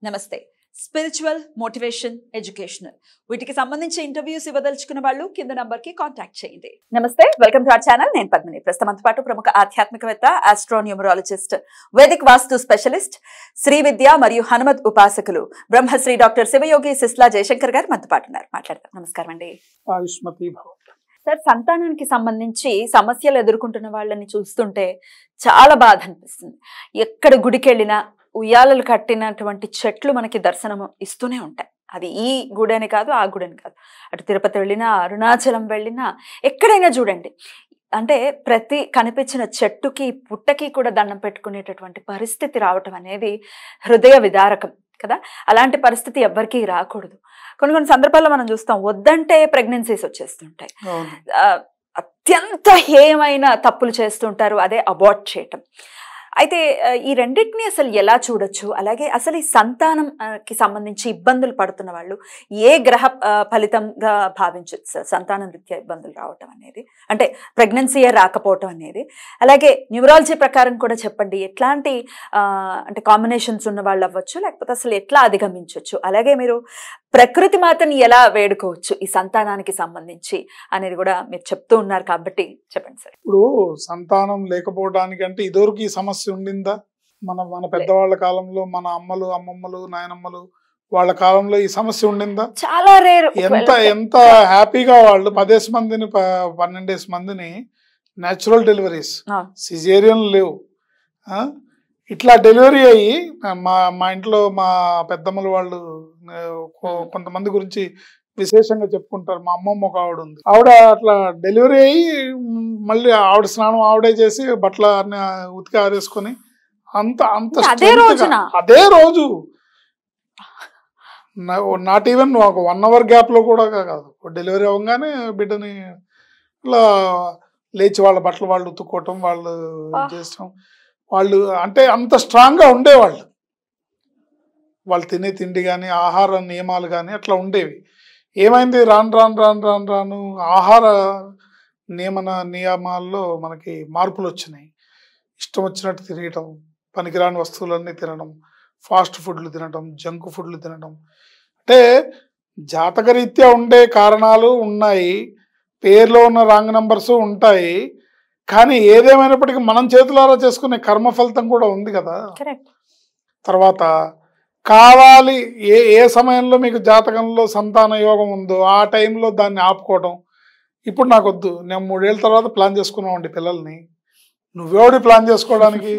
నమస్తే spiritual motivation educational వీటికి సంబంధించి ఇంటర్వ్యూస్ ఇవ్వదలుచుకున్న వాళ్ళు కింద నంబర్ కి కాంటాక్ట్ చేయండి నమస్తే వెల్కమ్ టు అవర్ ఛానల్ నేను పద్మిని ప్రస్తుతంతో పాటు ప్రముఖ ఆధ్యాత్మికవేత్త astronumerologist Vedic vastu specialist Shri విద్య మరియు హనుమత్ ఉపాసకులు బ్రహ్మశ్రీ డాక్టర్ శివయోగి సిస్లా జయశంకర్ గారు మనతో పాటు ఉన్నారు మాట్లాడతారు నమస్కారం అండి ఆయుష్మతి భవ సార్ సంతానానికి సంబంధించి సమస్యలు ఎదుర్కొంటున్న వాళ్ళని చూస్తుంటే చాలా బాధ అనిపిస్తుంది ఎక్కడ గుడికి వెళ్ళినా ఉయ్యాలలు కట్టినటువంటి చెట్లు మనకి దర్శనం ఇస్తూనే ఉంటాయి అది ఈ గుడని కాదు ఆ గుడని కాదు అటు తిరుపతి వెళ్ళినా అరుణాచలం వెళ్ళినా ఎక్కడైనా చూడండి అంటే ప్రతి కనిపించిన చెట్టుకి పుట్టకి కూడా దండం పెట్టుకునేటటువంటి పరిస్థితి రావటం అనేది హృదయ విదారకం కదా అలాంటి పరిస్థితి ఎవ్వరికీ రాకూడదు కొన్ని కొన్ని సందర్భాల్లో మనం చూస్తాం వద్దంటే ప్రెగ్నెన్సీస్ వచ్చేస్తుంటాయి అవును ఆ, అత్యంత హేయమైన తప్పులు చేస్తుంటారు అదే అబార్ట్ చేయటం అయితే ఆ, ఈ రెండింటిని అసలు ఎలా చూడొచ్చు అలాగే అసలు ఈ సంతానం ఆ, కి సంబంధించి ఇబ్బందులు పడుతున్న వాళ్ళు ఏ గ్రహ ఆ, ఫలితంగా భావించవచ్చు సార్ సంతానం రీత్యా ఇబ్బందులు రావటం అనేది అంటే ప్రెగ్నెన్సీ రాకపోవటం అనేది అలాగే న్యూమరాలజీ ప్రకారం కూడా చెప్పండి ఎట్లాంటి ఆ, అంటే కాంబినేషన్స్ ఉన్న వాళ్ళు అవ్వచ్చు లేకపోతే అసలు ఎట్లా అధిగమించవచ్చు అలాగే మీరు ప్రకృతి మాతని ఎలా వేడుకోవచ్చు ఈ సంతానానికి సంబంధించి అనేది కూడా మీరు చెప్తూ ఉన్నారు కాబట్టి చెప్పండి సార్ ఇప్పుడు సంతానం లేకపోవడానికి అంటే ఇదివరకు ఈ సమస్య ఉండిందా మన మన పెద్దవాళ్ళ కాలంలో మన అమ్మలు అమ్మమ్మలు నాయనమ్మలు వాళ్ళ కాలంలో ఈ సమస్య ఉండిందా చాలా రేర్ ఎంత ఎంత హ్యాపీగా వాళ్ళు పదేసి మందిని ప- పన్నెండేసి మందిని న్యాచురల్ డెలివరీస్ ఆ. సిజేరియన్ లేవు ఆ? ఇట్లా డెలివరీ అయ్యి మా మా ఇంట్లో మా పెద్దమ్మలు వాళ్ళు ఆ, కొ- కొంతమంది గురించి విశేషంగా చెప్పుకుంటారు మా అమ్మమ్మ ఒక ఆవిడ ఉంది ఆవిడ అట్లా డెలివరీ అయ్యి మ్, మళ్ళీ ఆవిడ స్నానం ఆవిడే చేసి బట్టలు అన్ని ఉతికి ఆరేసుకొని అంత అంత అదే strength గా- రోజున? అదే రోజు నాట్ ఈవెన్ ఒక వన్ అవర్ గ్యాప్ లో కూడా కాదు డెలివరీ అవ్వగానే బిడ్డని ఇలా లేచి వాళ్ళ బట్టలు వాళ్ళు ఉతుక్కోవటం వాళ్ళు ఆ. చేస్తాం వాళ్ళు అంటే అంత స్ట్రాంగ్ గా ఉండేవాళ్ళు వాళ్ళు తినే తిండి కానీ ఆహార నియమాలు కానీ అట్లా ఉండేవి ఏమైంది రాను రాను రాను రాను రాను ఆహార నియమన నియమాల్లో మనకి మార్పులు వచ్చినాయి ఇష్టం వచ్చినట్టు తిరగటం పనికిరాని వస్తువులన్నీ తినడం ఫాస్ట్ ఫుడ్లు తినడం జంక్ ఫుడ్లు తినడం అంటే జాతకరీత్యా ఉండే కారణాలు ఉన్నాయి పేర్లో ఉన్న రాంగ్ నంబర్స్ ఉంటాయి కానీ ఏదేమైనప్పటికీ మనం చేతులారా చేసుకునే కర్మ ఫలితం కూడా ఉంది కదా కరెక్ట్ తర్వాత కావాలి ఏ ఏ సమయంలో మీకు జాతకంలో సంతాన యోగం ఉందో ఆ టైంలో దాన్ని ఆపుకోవడం ఇప్పుడు నాకు వద్దు నేను మూడేళ్ళ తర్వాత ప్లాన్ చేసుకున్నామండి పిల్లల్ని నువ్వెవడి ప్లాన్ చేసుకోవడానికి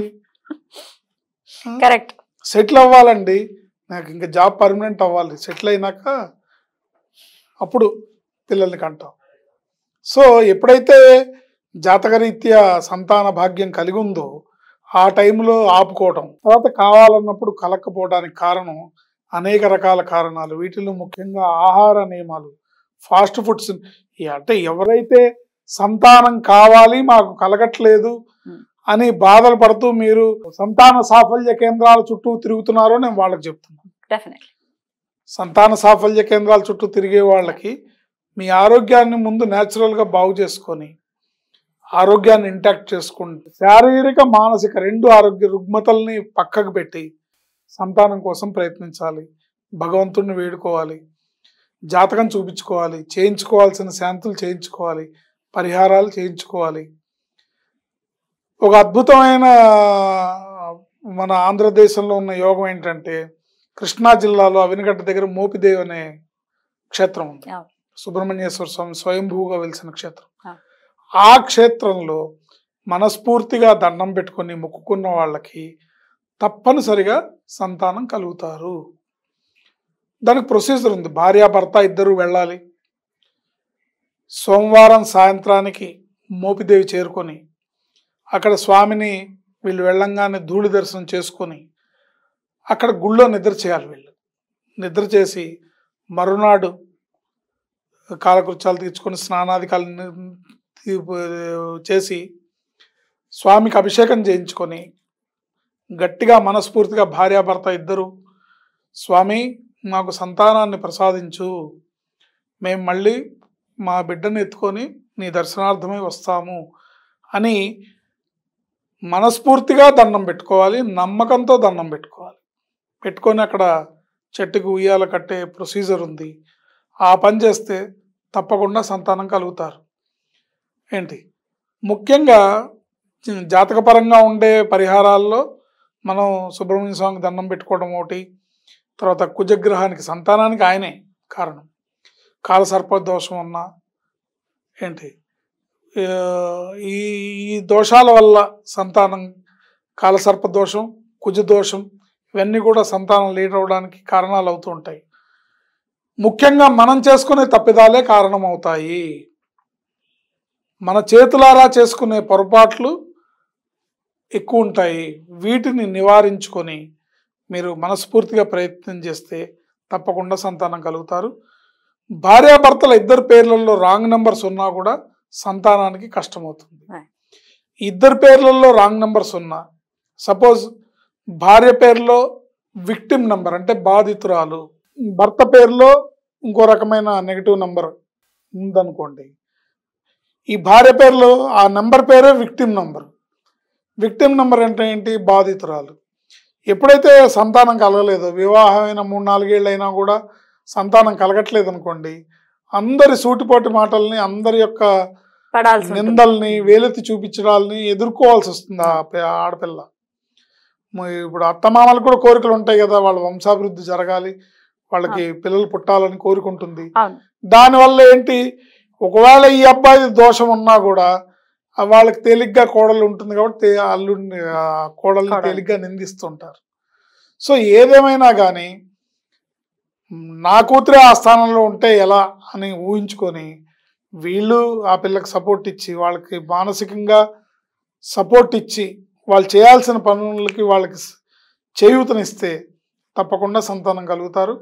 కరెక్ట్ సెటిల్ అవ్వాలండి నాకు ఇంకా జాబ్ పర్మనెంట్ అవ్వాలి సెటిల్ అయినాక అప్పుడు పిల్లల్ని కంటాం సో ఎప్పుడైతే జాతకరీత్యా సంతాన భాగ్యం కలిగి ఉందో ఆ టైంలో ఆపుకోవటం తర్వాత కావాలన్నప్పుడు కలక్కపోవడానికి కారణం అనేక రకాల కారణాలు వీటిలో ముఖ్యంగా ఆహార నియమాలు ఫాస్ట్ ఫుడ్స్ అంటే ఎవరైతే సంతానం కావాలి మాకు కలగట్లేదు Hmm. అని బాధలు పడుతూ మీరు సంతాన సాఫల్య కేంద్రాల చుట్టూ తిరుగుతున్నారో నేను వాళ్ళకి చెప్తున్నాను డెఫినెట్లీ సంతాన సాఫల్య కేంద్రాల చుట్టూ తిరిగే వాళ్ళకి మీ ఆరోగ్యాన్ని ముందు న్యాచురల్గా బాగు చేసుకొని ఆరోగ్యాన్ని ఇంటాక్ట్ చేసుకుంటే శారీరక మానసిక రెండు ఆరోగ్య రుగ్మతల్ని పక్కకు పెట్టి సంతానం కోసం ప్రయత్నించాలి భగవంతుడిని వేడుకోవాలి జాతకం చూపించుకోవాలి చేయించుకోవాల్సిన శాంతులు చేయించుకోవాలి పరిహారాలు చేయించుకోవాలి ఒక అద్భుతమైన మన ఆంధ్రదేశంలో ఉన్న యోగం ఏంటంటే కృష్ణా జిల్లాలో అవినగడ్డ దగ్గర మోపిదేవి అనే క్షేత్రం ఉంది అవును. సుబ్రహ్మణ్యేశ్వర స్వామి స్వయంభూగా వెలిసిన క్షేత్రం ఆ. ఆ క్షేత్రంలో మనస్ఫూర్తిగా దండం పెట్టుకొని మొక్కుకున్న వాళ్ళకి తప్పనిసరిగా సంతానం కలుగుతారు దానికి ప్రొసీజర్ ఉంది భార్యాభర్త ఇద్దరు వెళ్ళాలి సోమవారం సాయంత్రానికి మోపిదేవి చేరుకొని అక్కడ స్వామిని వీళ్ళు వెళ్ళంగానే ధూళి దర్శనం చేసుకొని అక్కడ గుళ్ళో నిద్ర చేయాలి వీళ్ళు నిద్ర చేసి మరునాడు కాలకృత్యాలు తీర్చుకొని స్నానాధికాలు ని- తీ- చేసి స్వామికి అభిషేకం చేయించుకొని గట్టిగా మనస్ఫూర్తిగా భార్యాభర్త ఇద్దరు స్వామి మాకు సంతానాన్ని ప్రసాదించు మేము మళ్ళీ మా బిడ్డను ఎత్తుకొని నీ దర్శనార్థమై వస్తాము అని మనస్ఫూర్తిగా దండం పెట్టుకోవాలి నమ్మకంతో దండం పెట్టుకోవాలి పెట్టుకొని అక్కడ చెట్టుకు ఉయ్యాల కట్టే ప్రొసీజర్ ఉంది ఆ పని చేస్తే తప్పకుండా సంతానం కలుగుతారు ఏంటి ముఖ్యంగా జ- జాతకపరంగా ఉండే పరిహారాల్లో మనం సుబ్రహ్మణ్య స్వామికి దండం పెట్టుకోవడం ఒకటి తర్వాత కుజగ్రహానికి సంతానానికి ఆయనే కారణం కాలసర్ప దోషం ఉన్నా ఏంటి ఆ, ఈ ఈ దోషాల వల్ల సంతానం కాలసర్ప దోషం కుజ దోషం ఇవన్నీ కూడా సంతానం లీడ్ అవడానికి కారణాలు అవుతూ ఉంటాయి ముఖ్యంగా మనం చేసుకునే తప్పిదాలే కారణం అవుతాయి మన చేతులారా చేసుకునే పొరపాట్లు ఎక్కువ ఉంటాయి వీటిని నివారించుకొని మీరు మనస్ఫూర్తిగా ప్రయత్నం చేస్తే తప్పకుండా సంతానం కలుగుతారు భార్యాభర్తల ఇద్దరు పేర్లలో రాంగ్ నెంబర్స్ ఉన్నా కూడా సంతానానికి కష్టమవుతుంది Right. ఇద్దరు పేర్లలో రాంగ్ నెంబర్స్ ఉన్నా సపోజ్ భార్య పేరులో విక్టిమ్ నంబర్ అంటే బాధితురాలు భర్త పేరులో ఇంకో రకమైన నెగిటివ్ నంబర్ ఉందనుకోండి ఈ భార్య పేరులో ఆ నెంబర్ పేరే విక్టిమ్ నంబర్ విక్టిమ్ నంబర్ అంటే ఏంటి బాధితురాలు ఎప్పుడైతే సంతానం కలగలేదో వివాహమైన మూడు నాలుగేళ్ళు అయినా కూడా సంతానం కలగట్లేదు అనుకోండి అందరి సూటిపోటి మాటల్ని అందరి యొక్క పడాల్సి ఉంటుంది. నిందల్ని వేలెత్తి చూపించడాలని ఎదుర్కోవాల్సి వస్తుంది ఆ పి- ఆ ఆడపిల్ల మ- ఇప్పుడు అత్తమామలకు కూడా కోరికలు ఉంటాయి కదా వాళ్ళ వంశాభివృద్ధి జరగాలి వాళ్ళకి పిల్లలు పుట్టాలని కోరుకుంటుంది అవును దానివల్ల ఏంటి ఒకవేళ ఈ అబ్బాయి దోషం ఉన్నా కూడా ఆ వాళ్ళకి తేలిగ్గా కోడలు ఉంటుంది కాబట్టి తే- అల్లుడిని ఆ కోడల్ని కోడలు. తేలిగ్గా నిందిస్తుంటారు సో ఏదేమైనా కానీ నా కూతురే ఆ స్థానంలో ఉంటే ఎలా అని ఊహించుకొని వీళ్ళు ఆ పిల్లకి సపోర్ట్ ఇచ్చి వాళ్ళకి మానసికంగా సపోర్ట్ ఇచ్చి వాళ్ళు చేయాల్సిన పనులకి వాళ్ళకి స- చేయూతనిస్తే తప్పకుండా సంతానం కలుగుతారు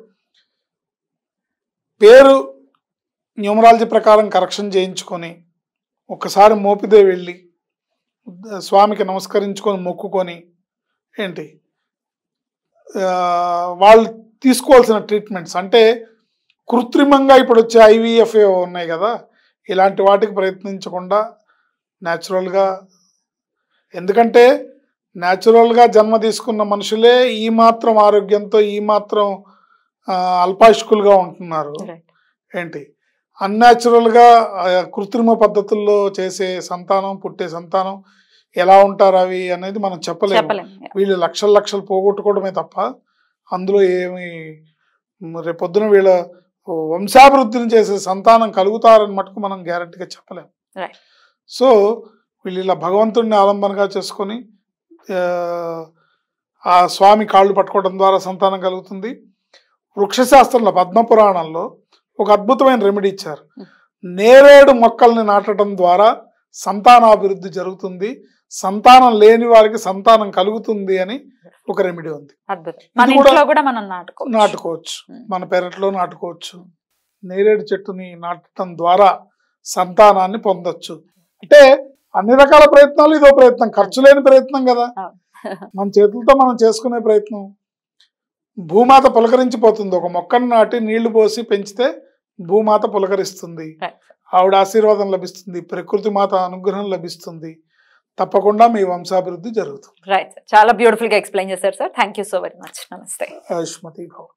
పేరు న్యూమరాలజీ ప్రకారం కరెక్షన్ చేయించుకొని ఒకసారి మోపిదే వెళ్ళి స్వామికి నమస్కరించుకొని మొక్కుకొని ఏంటి ఆ, వాళ్ళు తీసుకోవాల్సిన ట్రీట్మెంట్స్ అంటే కృత్రిమంగా ఇప్పుడు వచ్చే ఐవీఎఫ్ ఉన్నాయి కదా ఇలాంటి వాటికి ప్రయత్నించకుండా న్యాచురల్గా ఎందుకంటే న్యాచురల్గా జన్మ తీసుకున్న మనుషులే ఈ మాత్రం ఆరోగ్యంతో ఈ మాత్రం ఆ, అల్పాయుష్కులుగా ఉంటున్నారు Right. ఏంటి అన్యాచురల్గా కృత్రిమ పద్ధతుల్లో చేసే సంతానం పుట్టే సంతానం ఎలా ఉంటారు అవి అనేది మనం చెప్పలేము చెప్పలేం వీళ్ళు లక్షల లక్షలు పోగొట్టుకోవడమే తప్ప అందులో ఏమి మ్, రేపొద్దున వీళ్ళ వంశాభివృద్ధిని చేసే సంతానం కలుగుతారని మటుకు మనం గ్యారంటీగా చెప్పలేము Right. సో వీళ్ళు ఇలా భగవంతుడిని ఆలంబనగా చేసుకొని ఆ, ఆ స్వామి కాళ్ళు పట్టుకోవడం ద్వారా సంతానం కలుగుతుంది వృక్షశాస్త్రంలో పద్మపురాణంలో ఒక అద్భుతమైన రెమెడీ ఇచ్చారు నేరేడు మొక్కల్ని నాటడం ద్వారా సంతానాభివృద్ధి జరుగుతుంది సంతానం లేని వారికి సంతానం కలుగుతుంది అని ఒక రెమెడీ ఉంది అద్భుతం మన ఇది కూడా ఇంట్లో కూడా మనం నాటుకోవచ్చు నాటుకోవచ్చు ఉమ్. మన పెరట్లో నాటుకోవచ్చు నేరేడు చెట్టుని నాటడం ద్వారా సంతానాన్ని పొందొచ్చు అంటే అన్ని రకాల ప్రయత్నాలు ఇదో ప్రయత్నం ఖర్చు లేని ప్రయత్నం కదా అవును. మన చేతులతో మనం చేసుకునే ప్రయత్నం భూమాత పులకరించిపోతుంది ఒక మొక్కను నాటి నీళ్లు పోసి పెంచితే భూమాత పులకరిస్తుంది Right. ఆవిడ ఆశీర్వాదం లభిస్తుంది ప్రకృతి మాత అనుగ్రహం లభిస్తుంది తప్పకుండా మీ వంశాభివృద్ధి జరుగుతుంది రైట్ సార్ చాలా బ్యూటిఫుల్ గా ఎక్స్ప్లెయిన్ చేశారు sir thank you so very much నమస్తే ఆయుష్మతి భవ